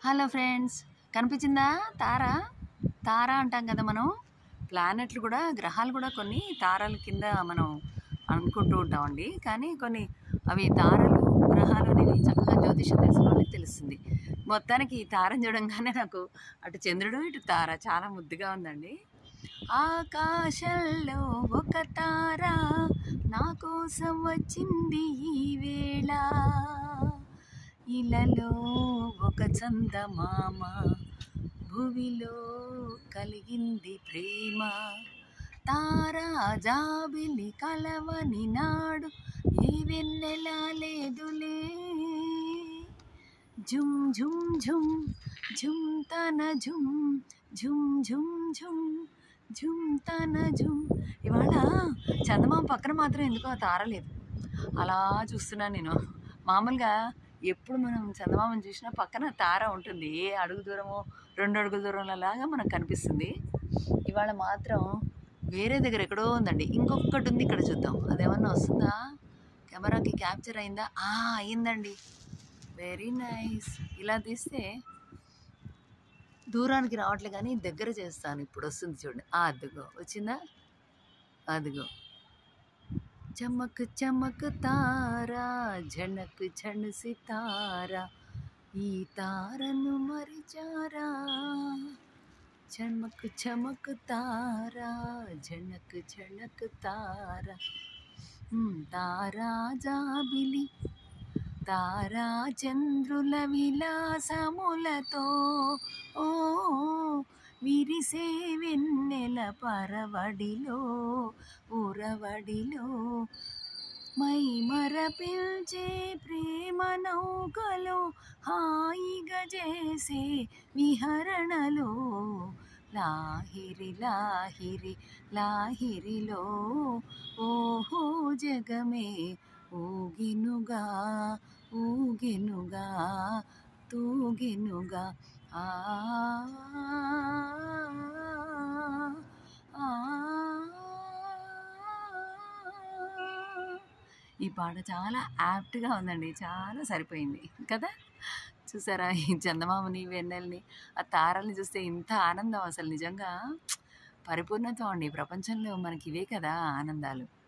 hello friends కనిపించిందా తార తార అంటాం కదా మనం ప్లానెట్లు కూడా గ్రహాలు కూడా కొన్ని తారల కింద మనం అనుకుంటూ ఉంటామండి కానీ కొన్ని అవి తారలు గ్రహాలు అనేవి చక్కగా జ్యోతిషం తెలిసిన వాళ్ళకి తెలుస్తుంది మొత్తానికి ఈ తారని చూడంగానే నాకు అటు చంద్రుడు ఇటు తార చాలా ముద్దుగా ఉందండి ఆకాశంలో ఒక తార నా కోసం వచ్చింది ఈ వేళ ఇలలో ఒక చందమామ భువిలో కలిగింది ప్రేమ తారా జాబిలి కలవని నాడు ఏ వెన్నెలా లేదులే జుమ్ జుమ్ జుమ్ జుమ్ తన జుమ్ జుమ్ జుమ్ జుమ్ జుమ్ తన జుమ్ ఇవాళ చందమామ పక్కన మాత్రం ఎందుకో ఆ తార లేదు అలా చూస్తున్నాను నేను మామూలుగా ఎప్పుడు మనం చందమామను చూసినా పక్కన తార ఉంటుంది ఏ అడుగు దూరమో రెండు అడుగుల దూరంలో లాగా మనకు కనిపిస్తుంది ఇవాళ మాత్రం వేరే దగ్గర ఎక్కడో ఉందండి ఇంకొకటి ఉంది ఇక్కడ చూద్దాం అదేమన్నా వస్తుందా కెమెరాకి క్యాప్చర్ అయిందా ఆ అయిందండి వెరీ నైస్ ఇలా తీస్తే దూరానికి రావట్లే కానీ దగ్గర చేస్తాను ఇప్పుడు వస్తుంది చూడండి ఆ అదిగో వచ్చిందా అదిగో చమక్ చమక్ తారా జనక్ జన్ సితారా ఈ తారను మరిచారా చమక్ చమక్ తారా జనక్ జనక్ తారా ఉమ్, తారా జాబిలి తారా చంద్రుల విలాసములతో ఓ విరిసే వెన్నెల పరవడిలో ఉరవడిలో మై మరపిల్చే ప్రేమ నౌకలో హాయిగా చేసే విహరణలో లాహిరి లాహిరి లాహిరిలో ఓహో జగమే ఊగినుగా ఊగినుగా తూగినుగా ఆ ఆ, ఈ పాట చాలా యాప్ట్గా ఉందండి చాలా సరిపోయింది కదా చూసారా ఈ చందమామని వెన్నెల్ని ఆ తారల్ని చూస్తే ఇంత ఆనందం అసలు నిజంగా పరిపూర్ణత్వం అండి ఈ ప్రపంచంలో మనకి ఇవే కదా ఆనందాలు